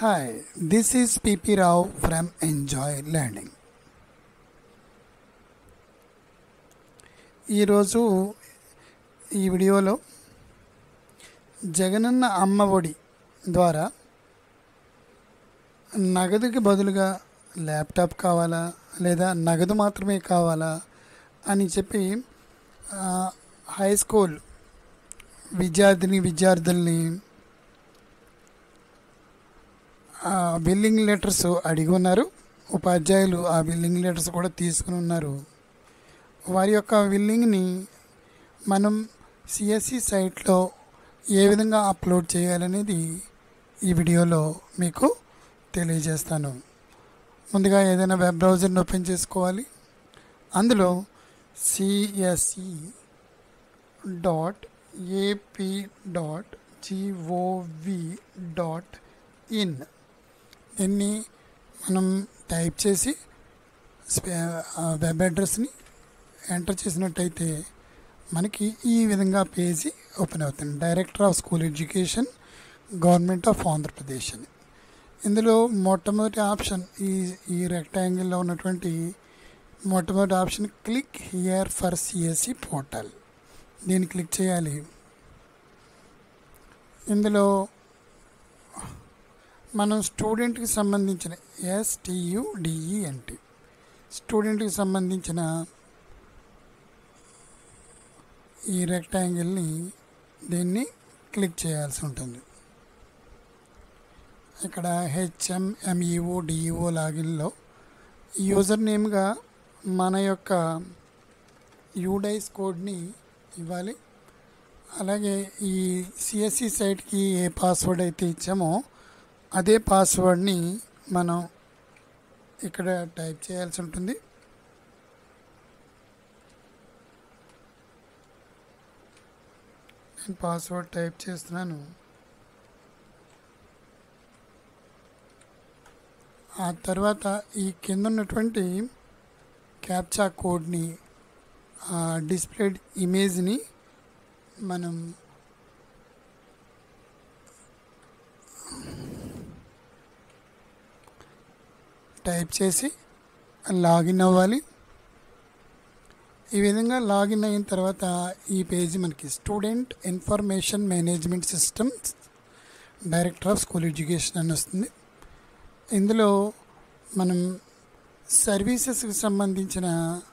Hi, this is PP Rao from Enjoy Learning. ఈరోజు ఈ వీడియోలో జగనన్న అమ్మ ఒడి ద్వారా నగదుకి బదులుగా ల్యాప్టాప్ కావాలా లేదా నగదు మాత్రమే కావాలా అని చెప్పి ఆ, హై స్కూల్ విద్యార్థిని విద్యార్థుల్ని ఆ బిల్లింగ్ లెటర్స్ అడిగి ఉన్నారు ఉపాధ్యాయులు ఆ బిల్లింగ్ లెటర్స్ కూడా తీసుకుని ఉన్నారు వారి యొక్క బిల్లింగ్ని మనం సిఎస్సి సైట్లో ఏ విధంగా అప్లోడ్ చేయాలనేది ఈ వీడియోలో మీకు తెలియజేస్తాను ముందుగా ఏదైనా వెబ్ బ్రౌజర్ని ఓపెన్ చేసుకోవాలి అందులో CSE dot AP dot gov dot in దీన్ని మనం టైప్ చేసి స్పే- ఆ వెబ్ అడ్రస్ని ఎంటర్ చేసినట్టయితే మనకి ఈ విధంగా పేజీ ఓపెన్ అవుతుంది director of school education government of Andhra Pradesh అని ఇందులో మొట్టమొదటి ఆప్షన్ ఈ ఈ రెక్టాంగిల్లో ఉన్నటువంటి మొట్టమొదటి option click here for CSC portal దీన్ని క్లిక్ చేయాలి ఇందులో మనం స్టూడెంట్కి సంబంధించిన ఎస్టియుడిఈఎన్టి స్టూడెంట్కి సంబంధించిన ఈ రెక్టాంగిల్ని దీన్ని క్లిక్ చేయాల్సి ఉంటుంది ఇక్కడ హెచ్ఎంఎంఈఓ డిఈఓ లాగిన్లో యూజర్ నేమ్గా మన యొక్క యూడైస్ కోడ్ని ఇవ్వాలి అలాగే ఈ సిఎస్సి సైట్కి ఏ పాస్వర్డ్ అయితే ఇచ్చామో అదే పాస్వర్డ్ని మనం ఇక్కడ టైప్ చేయాల్సి ఉంటుంది నేను పాస్వర్డ్ టైప్ చేస్తున్నాను ఆ తర్వాత ఈ కింద ఉన్నటువంటి క్యాప్చా కోడ్ని డిస్ప్లేడ్ ఇమేజ్ని మనం టైప్ చేసి లాగిన్ అవ్వాలి ఈ విధంగా లాగిన్ అయిన తర్వాత ఈ పేజీ మనకి student information management systems director of school education అని వస్తుంది ఇందులో మనం సర్వీసెస్కి సంబంధించిన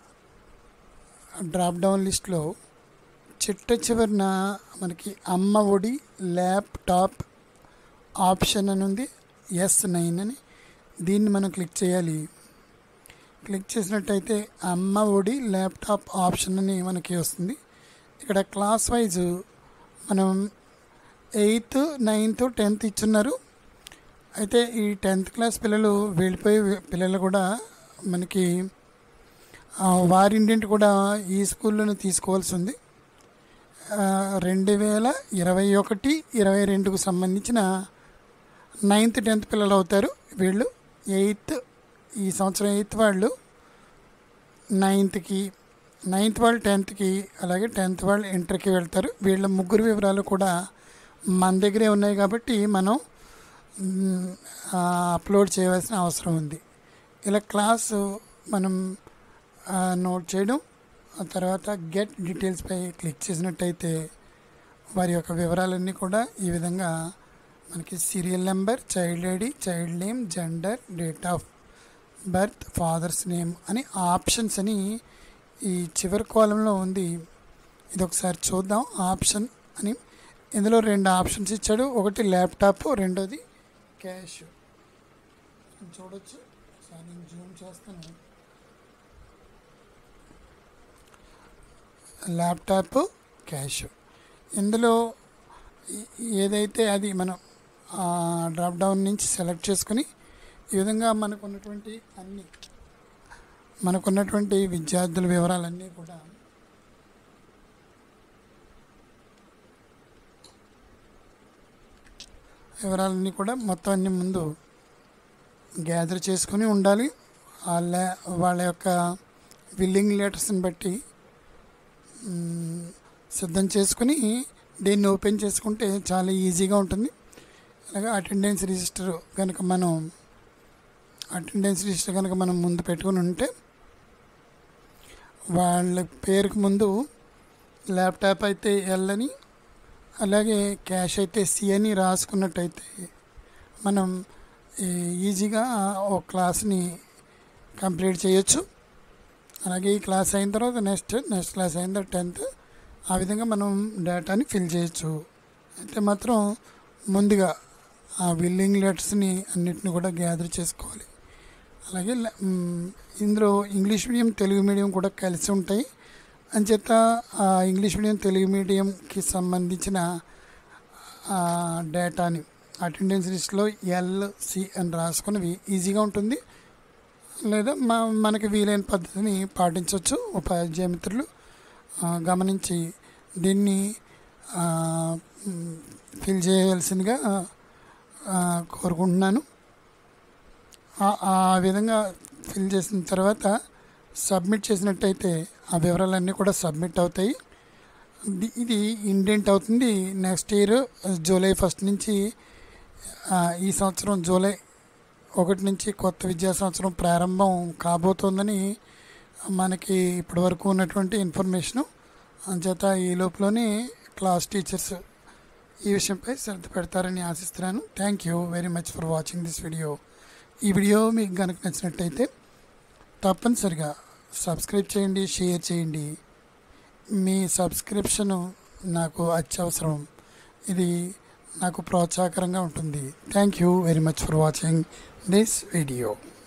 డ్రాప్ డౌన్ లిస్ట్లో చిట్ట చివరిన మనకి అమ్మ ఒడి ల్యాప్టాప్ ఆప్షన్ అని ఉంది ఎస్ నైన్ అని దీన్ని మనం క్లిక్ చేయాలి క్లిక్ చేసినట్టయితే అమ్మ ఒడి ల్యాప్టాప్ ఆప్షన్ అని మనకి వస్తుంది ఇక్కడ క్లాస్ వైజ్ మనం ఎయిత్ నైన్త్ టెన్త్ ఇచ్చున్నారు అయితే ఈ టెన్త్ క్లాస్ పిల్లలు వెళ్ళిపోయే పిల్లలు కూడా మనకి ఆ, వారింటింటి కూడా ఈ స్కూల్లోనే తీసుకోవాల్సి ఉంది ఆ, రెండు వేల ఇరవై ఒకటి ఇరవై రెండుకు సంబంధించిన నైన్త్ టెన్త్ పిల్లలు అవుతారు వీళ్ళు ఎయిత్ ఈ సంవత్సరం ఎయిత్ వాళ్ళు నైన్త్కి నైన్త్ వాళ్ళు టెన్త్కి అలాగే టెన్త్ వాళ్ళు ఇంటర్కి వెళ్తారు వీళ్ళ ముగ్గురు వివరాలు కూడా మన దగ్గరే ఉన్నాయి కాబట్టి మనం మ్, ఆ, అప్లోడ్ చేయవలసిన అవసరం ఉంది ఇలా క్లాసు మనం ఆ, నోట్ చేయడం ఆ తర్వాత గెట్ డీటెయిల్స్పై క్లిక్ చేసినట్టయితే వారి యొక్క వివరాలన్నీ కూడా ఈ విధంగా మనకి serial number child ID child name gender date of birth father's name అని ఆప్షన్స్ అని ఈ చివరి కాలంలో ఉంది ఇది ఒకసారి చూద్దాం ఆప్షన్ అని ఇందులో రెండు ఆప్షన్స్ ఇచ్చాడు ఒకటి ల్యాప్టాప్ రెండోది క్యాష్ చూడొచ్చు ఒకసారి నేను జూమ్ చేస్తాను ల్యాప్టాప్ క్యాష్ ఇందులో ఏ- ఏదైతే అది మనం డ్రాప్ డౌన్ నుంచి సెలెక్ట్ చేసుకుని ఈ విధంగా మనకున్నటువంటి అన్ని మనకున్నటువంటి విద్యార్థుల వివరాలన్నీ కూడా వివరాలన్నీ కూడా మొత్తం అన్ని ముందు గ్యాదర్ చేసుకుని ఉండాలి వాళ్ళ వాళ్ళ యొక్క బిల్లింగ్ లెటర్స్ని బట్టి మ్, సిద్ధం చేసుకుని దీన్ని ఓపెన్ చేసుకుంటే చాలా ఈజీగా ఉంటుంది అలాగే అటెండెన్స్ రిజిస్టర్ కనుక మనం అటెండెన్స్ రిజిస్టర్ కనుక మనం ముందు పెట్టుకుని ఉంటే వాళ్ళ పేరుకు ముందు ల్యాప్టాప్ అయితే ఎల్ అని అలాగే క్యాష్ అయితే సి అని రాసుకున్నట్టయితే మనం ఈ- ఈజీగా ఒక క్లాస్ని కంప్లీట్ చేయొచ్చు అలాగే ఈ క్లాస్ అయిన తర్వాత నెక్స్ట్ నెక్స్ట్ క్లాస్ అయిన తర్వాత టెన్త్ ఆ విధంగా మనం డేటాని ఫిల్ చేయొచ్చు అయితే మాత్రం ముందుగా ఆ విల్లింగ్ లెటర్స్ని అన్నిటిని కూడా గ్యాదర్ చేసుకోవాలి అలాగే ల- మ్, ఇందులో ఇంగ్లీష్ మీడియం తెలుగు మీడియం కూడా కలిసి ఉంటాయి అంచేత ఆ ఇంగ్లీష్ మీడియం తెలుగు మీడియంకి సంబంధించిన ఆ, డేటాని అటెండెన్స్ లిస్ట్లో ఎల్ సి అని రాసుకున్నవి ఈజీగా ఉంటుంది లేదా మా మనకి వీలైన పద్ధతిని పాటించవచ్చు ఉపాధ్యాయ మిత్రులు ఆ, గమనించి దీన్ని ఆ, మ్, ఫిల్ చేయవలసిందిగా ఆ, కోరుకుంటున్నాను ఆ- ఆ విధంగా ఫిల్ చేసిన తర్వాత సబ్మిట్ చేసినట్టయితే ఆ వివరాలన్నీ కూడా సబ్మిట్ అవుతాయి ఇది- ఇది ఇండెంట్ అవుతుంది నెక్స్ట్ ఇయర్ జూలై ఫస్ట్ నుంచి ఆ, ఈ సంవత్సరం జూలై ఒకటి నుంచి కొత్త విద్యా సంవత్సరం ప్రారంభం కాబోతోందని మనకి ఇప్పటివరకు ఉన్నటువంటి ఇన్ఫర్మేషను అంచేత ఈ లోపలనే క్లాస్ టీచర్స్ ఈ విషయంపై శ్రద్ధ పెడతారని ఆశిస్తున్నాను thank you very much for watching this video ఈ వీడియో మీకు కనుక నచ్చినట్టయితే తప్పనిసరిగా సబ్స్క్రైబ్ చేయండి షేర్ చేయండి మీ సబ్స్క్రిప్షన్ నాకు అత్యవసరం ఇది నాకు ప్రోత్సాహకరంగా ఉంటుంది thank you very much for watching this video